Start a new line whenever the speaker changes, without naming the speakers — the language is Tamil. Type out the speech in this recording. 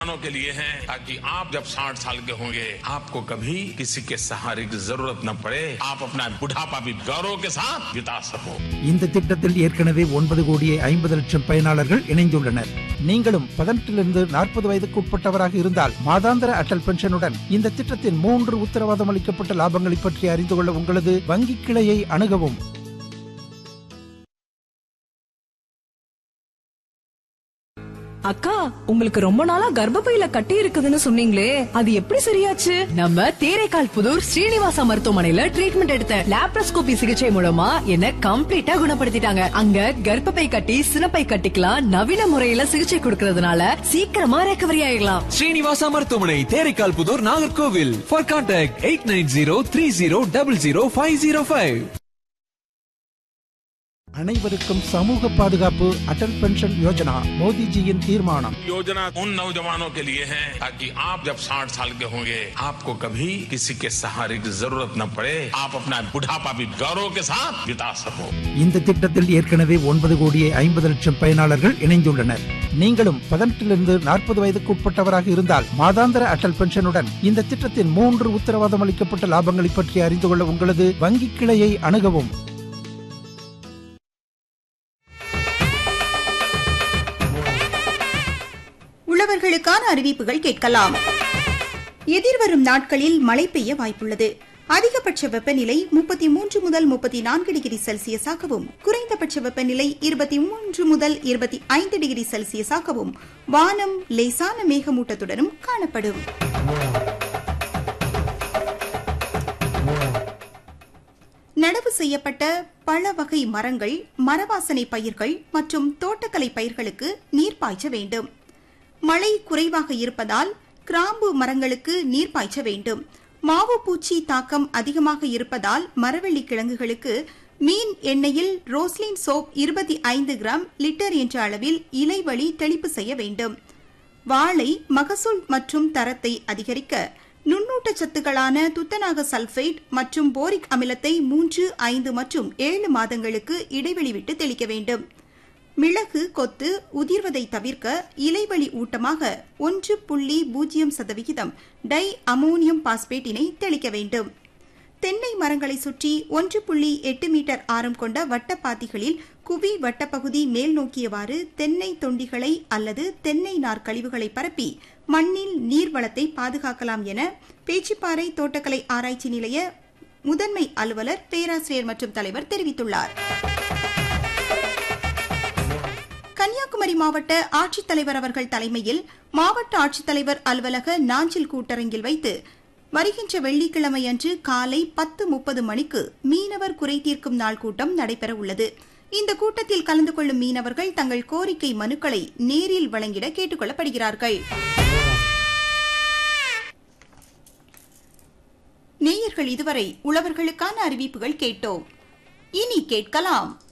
किसानों के लिए है ताकि आप जब 60 साल के होंगे आपको कभी किसी के सहारे की जरूरत न पड़े आप अपना बुढ़ापा भी गौरव के साथ बिता सको
இந்த திட்டத்தில் ஏற்கனவே ஒன்பது கோடியே ஐம்பது லட்சம் பயனாளர்கள் இணைந்துள்ளனர் நீங்களும் பதினெட்டிலிருந்து நாற்பது வயதுக்கு உட்பட்டவராக இருந்தால் மாதாந்திர அடல் பென்ஷனுடன் இந்த திட்டத்தின் மூன்று உத்தரவாதம் அளிக்கப்பட்ட லாபங்களை பற்றி அறிந்து கொள்ள உங்களது வங்கி கிளையை அணுகவும்
அக்கா உங்களுக்கு ரொம்ப நாளா கர்ப்பப்பையில கட்டி இருக்குதுன்னு சொன்னீங்களே அது எப்படி சரியாச்சு
நம்ம தேரைக்கால் புதூர் ஸ்ரீனிவாசா மருத்துவமனையில ட்ரீட்மெண்ட் எடுத்த லாப்ரோஸ்கோபி சிகிச்சை மூலமா என்ன கம்ப்ளீட்டா குணப்படுத்திட்டாங்க அங்க கர்ப்பப்பை கட்டி சினப்பை கட்டிக்கலாம் நவீன முறையில சிகிச்சை கொடுக்கறதுனால சீக்கிரமா ரெக்கவரி ஆயிடலாம்
ஸ்ரீனிவாசா மருத்துவமனை Theraikal Puthur Nagercoil for contact eight nine zero three zero double zero five zero five
அனைவருக்கும் சமூக பாதுகாப்பு அடல் பென்ஷன் யோஜனா மோடிஜியின் தீர்மானம்
योजना उन नौजवानों के लिए है ताकि आप जब 60 साल के होंगे आपको कभी किसी के सहारे की जरूरत न पड़े आप अपना बुढ़ापा भी गौरव के साथ बिता सको
இந்த திட்டத்தில் ஏற்கனவே ஒன்பது கோடியே ஐம்பது லட்சம் பயனாளர்கள் இணைந்துள்ளனர் நீங்களும் பதினெட்டிலிருந்து நாற்பது வயதுக்கு உட்பட்டவராக இருந்தால் மாதாந்திர அடல் பென்ஷனுடன் இந்த திட்டத்தின் மூன்று உத்தரவாதம் அளிக்கப்பட்ட லாபங்களை பற்றி அறிந்து கொள்ள உங்களது வங்கி கிளையை அணுகவும்
உழவர்களுக்கான அறிவிப்புகள் கேட்கலாம் எதிர்வரும் நாட்களில் மழை பெய்ய வாய்ப்புள்ளது அதிகபட்ச வெப்பநிலை முப்பத்தி மூன்று முதல் முப்பத்தி நான்கு டிகிரி செல்சியஸாகவும் குறைந்தபட்ச வெப்பநிலை இருபத்தி மூன்று முதல் இருபத்தி ஐந்து டிகிரி செல்சியஸாகவும் வானம் லேசான மேகமூட்டத்துடனும் காணப்படும் நடவு செய்யப்பட்ட பல வகை மரங்கள் மரவாசனை பயிர்கள் மற்றும் தோட்டக்கலை பயிர்களுக்கு நீர் பாய்ச்ச வேண்டும் மழை குறைவாக இருப்பதால் கிராம்பு மரங்களுக்கு நீர் பாய்ச்ச வேண்டும் மாவு பூச்சி தாக்கம் அதிகமாக இருப்பதால் மரவள்ளி கிழங்குகளுக்கு மீன் எண்ணெயில் ரோஸ்லின் சோப் இருபத்தி ஐந்து கிராம் லிட்டர் என்ற அளவில் இலைவழி தெளிப்பு செய்ய வேண்டும் வாழை மகசூல் மற்றும் தரத்தை அதிகரிக்க நுண்ணூட்டச்சத்துக்களான துத்தநாக சல்பேட் மற்றும் போரிக் அமிலத்தை மூன்று ஐந்து மற்றும் ஏழு மாதங்களுக்கு இடைவெளி விட்டு தெளிக்க வேண்டும் மிளகு கொத்து உதிர்வதை தவிர்க்க இலைவழி ஊட்டமாக ஒன்று புள்ளி பூஜ்ஜியம் சதவிகிதம் டை அமோனியம் பாஸ்பேட்டினை தெளிக்க வேண்டும் தென்னை மரங்களை சுற்றி ஒன்று புள்ளி எட்டு மீட்டர் ஆரம் கொண்ட வட்டப்பாத்திகளில் குவி வட்டப்பகுதி மேல் நோக்கியவாறு தென்னை தொண்டிகளை அல்லது தென்னை நார் கழிவுகளை பரப்பி மண்ணில் நீர்வளத்தை பாதுகாக்கலாம் என பேச்சிப்பாறை தோட்டக்கலை ஆராய்ச்சி நிலைய முதன்மை அலுவலர் பேராசிரியர் மற்றும் தலைவர் தெரிவித்துள்ளார் கன்னியாகுமரி மாவட்ட ஆட்சித்தலைவர் அவர்கள் தலைமையில் மாவட்ட ஆட்சித்தலைவர் அலுவலக நாஞ்சில் கூட்டரங்கில் வைத்து வருகின்ற வெள்ளிக்கிழமை அன்று காலை பத்து முப்பது மணிக்கு மீனவர் குறை தீர்க்கும் நாள் கூட்டம் நடைபெற உள்ளது இந்த கூட்டத்தில் கலந்து கொள்ளும் மீனவர்கள் தங்கள் கோரிக்கை மனுக்களை நேரில் வழங்கிட கேட்டுக் கொள்ளப்படுகிறார்கள் நேயர்கள் இதுவரை உழவர்களுக்கான அறிவிப்புகள் கேட்டோம் இனி கேட்கலாம்